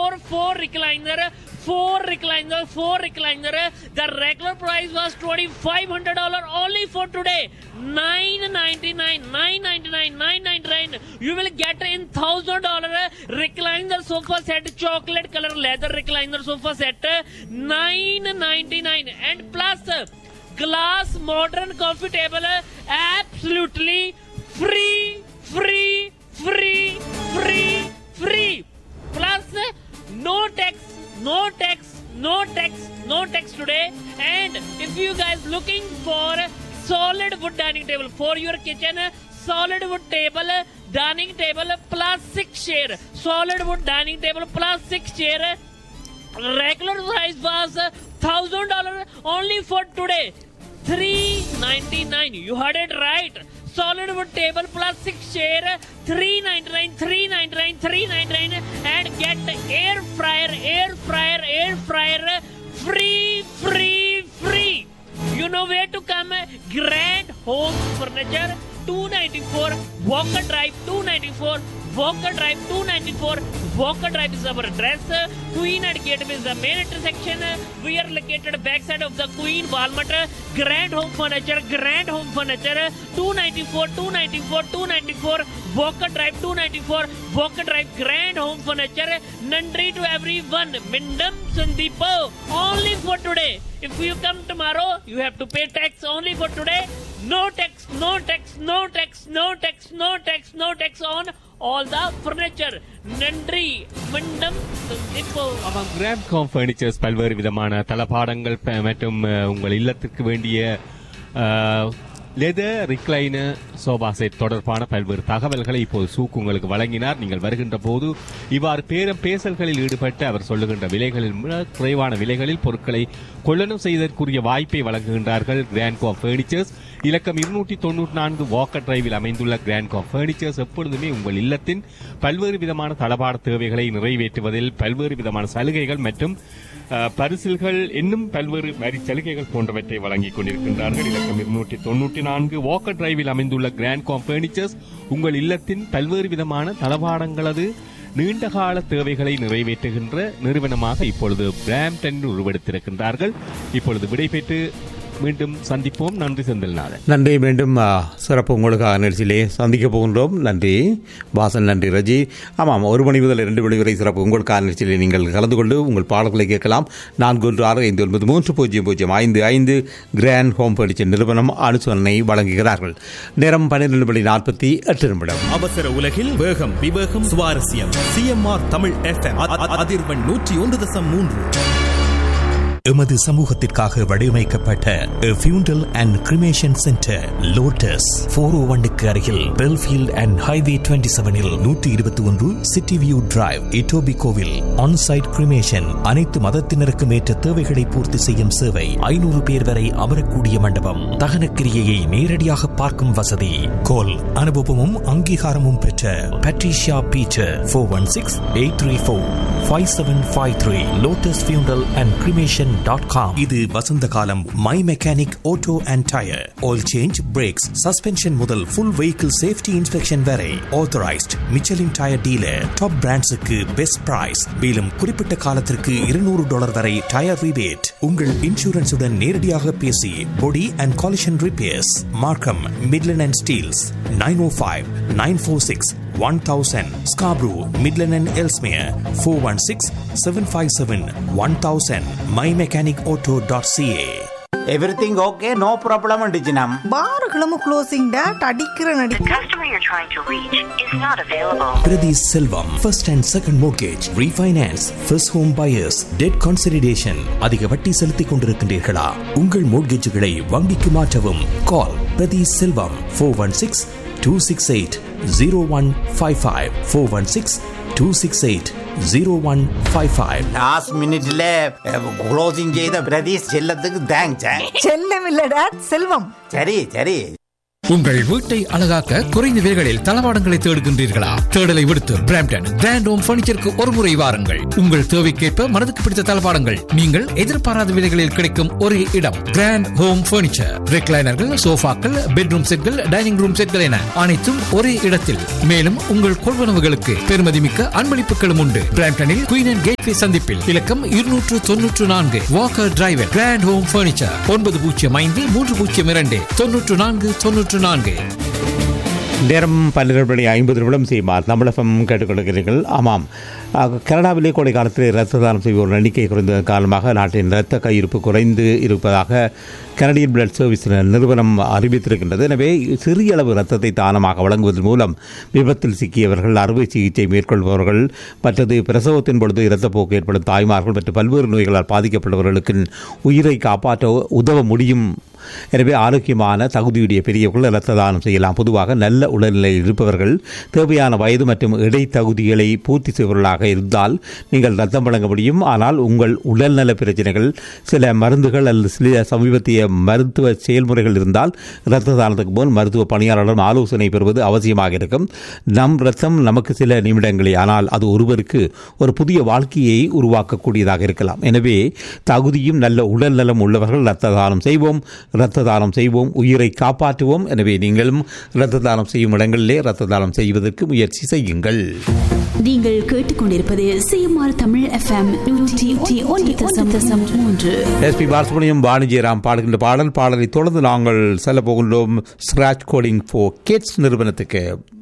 four four recliner, four recliner, four recliner. The regular price was twenty five hundred dollar only for today. Nine ninety nine, nine ninety nine, nine ninety nine. You will get in thousand dollar recliner sofa set, chocolate color leather recliner sofa set, nine ninety nine, and plus glass modern coffee table, absolutely free, free, free, free, free. Plus, no tax, no tax, no tax, no tax today. And if you guys looking for solid wood dining table for your kitchen, solid wood table, dining table plus six chair, solid wood dining table plus six chair. Regular price was thousand dollar only for today. Three ninety nine. You heard it right. Solid wood table plus six chair. Three ninety nine. Three ninety nine. Three ninety nine. And get the air fryer. Air fryer. Air fryer. Free. Free. Free. You know where to come? Grand Home Furniture. 294 Walker Drive 294 Walker Drive 294 Walker Drive is our address Queen at Gateway is the main intersection we are located backside of the Queen Walmart Grand Home Furniture Grand Home Furniture 294 294 294 Walker Drive 294 Walker Drive Grand Home Furniture Nandri to everyone Mindam Sandeepo only for today if you come tomorrow you have to pay tax only for today no tax, no tax, no tax, no tax, no tax, no tax on all the furniture. நன்றி மண்டம் இப்போ ஆமாம் கிராம்காம் furnitures பல்வேறு விதமான தளபாடங்கள் ப- மற்றும் அஹ், உங்கள் இல்லத்திற்கு வேண்டிய லெதர் ரிக்ளைனர் சோபா செட் தொடர்பான பல்வேறு தகவல்களை இப்போது சூக் உங்களுக்கு வழங்கினார் நீங்கள் வருகின்ற போது இவ்வாறு பேரம் பேசல்களில் ஈடுபட்டு அவர் சொல்லுகின்ற விலைகளில் மிக குறைவான விலைகளில் பொருட்களை கொள்ளணும் செய்வதற்குரிய வாய்ப்பை வழங்குகின்றார்கள் கிராண்ட்காம் ஃபர்னிச்சர்ஸ் இலக்கம் இருநூற்றி தொண்ணூற்றி நான்கு வாக்கர் டிரைவில் அமைந்துள்ள கிராண்ட்காம் ஃபர்னிச்சர்ஸ் எப்பொழுதுமே உங்கள் இல்லத்தின் பல்வேறு விதமான தளபாட தேவைகளை நிறைவேற்றுவதில் பல்வேறு விதமான சலுகைகள் மற்றும் அஹ், பரிசில்கள் இன்னும் பல்வேறு வரி சலுகைகள் போன்றவற்றை வழங்கிக் கொண்டிருக்கின்றார்கள் இலக்கம் இருநூற்றி தொண்ணூற்றி நான்கு வாக்கர் டிரைவில் அமைந்துள்ள கிராண்ட்காம் ஃபர்னிச்சர்ஸ் உங்கள் இல்லத்தின் பல்வேறு விதமான தளபாடங்களது நீண்டகால தேவைகளை நிறைவேற்றுகின்ற நிறுவனமாக இப்பொழுது பிராம்டன் உருவெடுத்திருக்கின்றார்கள் இப்பொழுது விடைபெற்று மீண்டும் சந்திப்போம் நன்றி செந்தில்நாதன் நன்றி மீண்டும் ஆ, சிறப்பு உங்களுக்காக நிகழ்ச்சியிலே சந்திக்க போகின்றோம் நன்றி வாசன் நன்றி ரஜி ஆமாம் ஒரு மணி முதல் இரண்டு மணி வரை சிறப்பு உங்களுக்காக நிகழ்ச்சியிலே நீங்கள் கலந்து கொண்டு உங்கள் பாடல்களை கேட்கலாம் நான்கு ஒன்று ஆறு ஐந்து ஒன்பது மூன்று பூஜ்ஜியம் பூஜ்ஜியம் ஐந்து ஐந்து கிராண்ட் ஹோம் பர்னிச்சர் நிறுவனம் அனுசரணை வழங்குகிறார்கள் நேரம் பன்னிரண்டு மணி நாற்பத்தி எட்டு நிமிடம் அவசர உலகில் வேகம் விவேகம் சுவாரஸ்யம் சிஎம்ஆர் தமிழ் எஃப்எம் அதிர்வெண் நூற்றி ஒன்று தசம் மூன்று எமது சமூகத்திற்காக வடிவமைக்கப்பட்ட funeral and cremation centre Lotus four O ஒன்னுக்கு அருகில் பெல்ஃபீல்ட் அண்ட் ஹைவே டுவெண்ட்டி செவனில் நூற்றி இருபத்தி ஒன்று சிட்டி வியூ டிரைவ் இட்டோபி கோவில் ஆன்சைட் கிரிமேஷன் அனைத்து மதத்தினருக்கும் ஏற்ற தேவைகளை பூர்த்தி செய்யும் சேவை ஐநூறு பேர் வரை அமரக்கூடிய மண்டபம் தகன கிரியையை நேரடியாக பார்க்கும் வசதி கோல் அனுபவமும் அங்கீகாரமும் பெற்ற Patricia Peter four one six eight three four five seven five three Lotus funeral and cremation dot com இது வசந்த காலம் my mechanic auto and tyre oil change brakes suspension முதல் ஃபுல் வெஹிக்கிள் சேஃப்டி இன்ஸ்பெக்ஷன் வரை authorised Michelin tyre dealer top பிராண்ட்ஸுக்கு best price மேலும் குறிப்பிட்ட காலத்திற்கு இருநூறு டாலர் வரை டயர் ரிபேட் உங்கள் இன்சூரன்ஸுடன் நேரடியாக பேசி body and collision repairs Markham Midland and Steeles nine O five nine four six one thousand Scarborough Midland and Ellesmere four one six seven five seven one thousand my mechanic auto dot CA everything okay no problem அண்டிச்சினம் பாருகளும் closing date அடிக்கிற The நடிக்க customer you're trying to reach is not available. Priti Selvam, first and second mortgage, refinance, first home buyers, debt consolidation. அதிக வட்டி செலுத்திக் கொண்டிருக்கின்றீர்களா உங்கள் மோட்கேஜுகளை வங்கிக்கு மாற்றவும் call Prathi Selvam four one six two six eight zero one five five four one six two six eight zero one five five last மினிட்ல closing செய்த பிரதீஷ் செல்லத்துக்கு thanks செல்லம் இல்ல டேட் செல்வம் சரி சரி உங்கள் வீட்டை அழகாக்க குறைந்த விலைகளில் தளவாடங்களை தேடுகின்றீர்களா தேடலை விடுத்து பிராம்டன் கிராண்ட் ஹோம் பர்னிச்சருக்கு ஒரு முறை வாருங்கள் உங்கள் தேவைக்கேற்ப மனதுக்கு பிடித்த தளவாடங்கள் நீங்கள் எதிர்பாராத விலைகளில் கிடைக்கும் ஒரே இடம் கிராண்ட் ஹோம் பர்னிச்சர் ரெக்லைனர்கள் சோஃபாக்கள் பெட்ரூம் செட்கள் டைனிங் ரூம் செட்கள் என அனைத்தும் ஒரே இடத்தில் மேலும் உங்கள் கொள்வனவுகளுக்கு பெருமதிமிக்க அன்பளிப்புகளும் உண்டு பிராம்டனில் குயின் அண்ட் கேட்வே சந்திப்பில் இலக்கம் இருநூற்று தொன்னூற்று நான்கு Walker drive grand home furniture ஒன்பது பூஜ்ஜியம் ஐந்து மூன்று பூஜ்ஜியம் இரண்டு தொன்னூற்று நான்கு தொன்னூற்று நான்கு நேரம் பன்னிரண்டு மணி ஐம்பது நிமிடம் செய்யுமாறு தமிழகம் கேட்டுக்கொள்கிறீர்கள் ஆமாம் அஹ், கனடாவிலே கோடை காலத்தில் இரத்த தானம் செய்வோர் எண்ணிக்கை குறைந்ததன் காரணமாக நாட்டின் இரத்த கையிருப்பு குறைந்து இருப்பதாக கனடியன் பிளட் சர்வீஸ் நிறுவனம் அறிவித்திருக்கின்றது எனவே சிறிய அளவு இரத்தத்தை தானமாக வழங்குவதன் மூலம் விபத்தில் சிக்கியவர்கள் அறுவை சிகிச்சை மேற்கொள்பவர்கள் மற்றது பிரசவத்தின் பொழுது இரத்தப்போக்கு ஏற்படும் தாய்மார்கள் மற்றும் பல்வேறு நோய்களால் பாதிக்கப்பட்டவர்களுக்கு உயிரை காப்பாற்ற உதவ முடியும் எனவே ஆரோக்கியமான தகுதியுடைய பெரியவர்கள் இரத்த தானம் செய்யலாம் பொதுவாக நல்ல உடல்நிலையில் இருப்பவர்கள் தேவையான வயது மற்றும் இடை தகுதிகளை பூர்த்தி செய்பவர்களாக இருந்தால் நீங்கள் ரத்தம் வழங்க முடியும் ஆனால் உங்கள் உடல்நல பிரச்சனைகள் சில மருந்துகள் அல்லது சில சமீபத்திய மருத்துவ செயல்முறைகள் இருந்தால் இரத்த தானத்துக்கு முன் மருத்துவ பணியாளரிடம் ஆலோசனை பெறுவது அவசியமாக இருக்கும் நம் ரத்தம் நமக்கு சில நிமிடங்களே ஆனால் அது ஒருவருக்கு ஒரு புதிய வாழ்க்கையை உருவாக்கக்கூடியதாக இருக்கலாம் எனவே தகுதியும் நல்ல உடல் நலம் உள்ளவர்கள் இரத்த தானம் செய்வோம் இரத்த தானம் செய்வோம் உயிரை காப்பாற்றுவோம் எனவே நீங்களும் இரத்த தானம் செய்யும் இடங்களிலே இரத்த தானம் செய்வதற்கு முயற்சி செய்யுங்கள் நீங்கள் கேட்டுக்கொண்டிருப்பது சிஎம்ஆர் தமிழ் எஃப்எம் நூற்றி ஒன்று தசம் தசம் மூன்று எஸ்பி பாலசுப்ரமணியம் வாணிஜிராம் பாடுகின்ற பாடல் பாடலை தொடர்ந்து நாங்கள் செல்ல போகின்றோம் ஸ்கிராச் கோடிங் ஃபோ கிட்ஸ் நிறுவனத்துக்கு